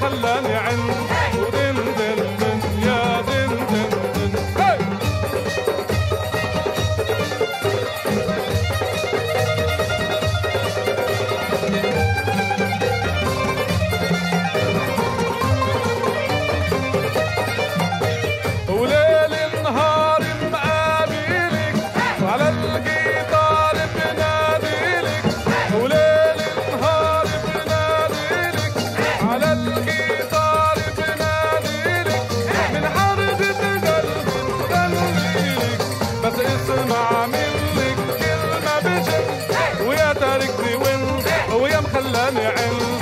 مخلاني عند ودن دن دن يا دن دن دن هي وليل نهار مقابلك وعلى الجيتار بناديلك وليل نهار بناديلك على الجيتار بناديلك من حرقة قلبي بغنيلك بس اسمع منك كلمة بجد ويا تاركني وين ويا مخلاني عند